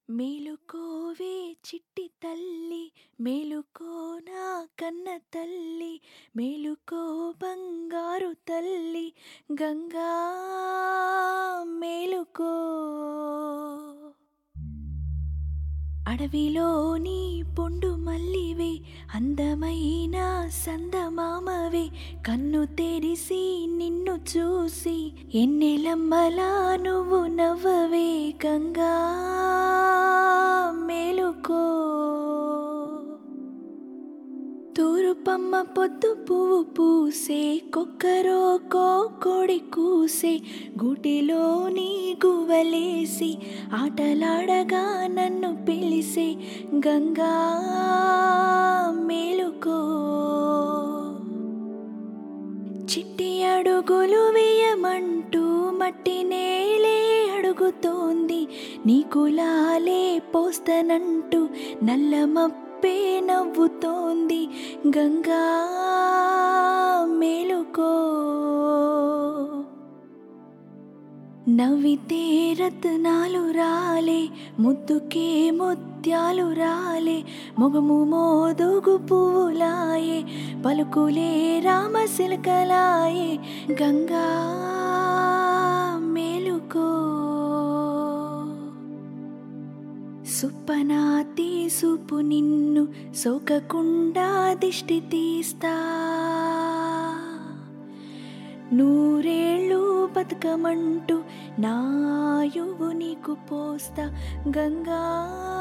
మేలుకోవే చిట్టి తల్లి మేలుకో నా కన్న తల్లి మేలుకో బంగారు తల్లి గంగా మేలుకో అడవిలోని పొండు మల్లివే అందమైన సందమామవే కన్ను తెరిసి నిన్ను చూసి ఎన్నెలమ్మలా నువ్వు నవ్వవే గంగా మేలుకో తూరుపమ్మ పొద్దు పువ్వు పూసే కొక్కరో కోడి కూసే గూటిలోని గువ్వలేసి ఆటలాడగా నన్ను పిలిసే గంగా మేలుకో చిట్టి అడుగులు వేయమంటూ మట్టి నేలే అడుగుతోంది నీకు లాలే పోస్తనంటూ నల్ల మప్పే నవ్వుతోంది గంగా మేలుకో నవ్వితే రత్నాలు రాలే ముద్దుకే ముత్యాలు రాలే మొగము మోదుగు పువ్వులాయే పలుకులే రామశిల్కలాయే గంగా మేలుకో సుప్పనా తీసుపు నిన్ను సోకకుండా దిష్టి తీస్తా నూరేళ్ళు బతుకమంటూ నాయువు నీకు పోస్తా గంగా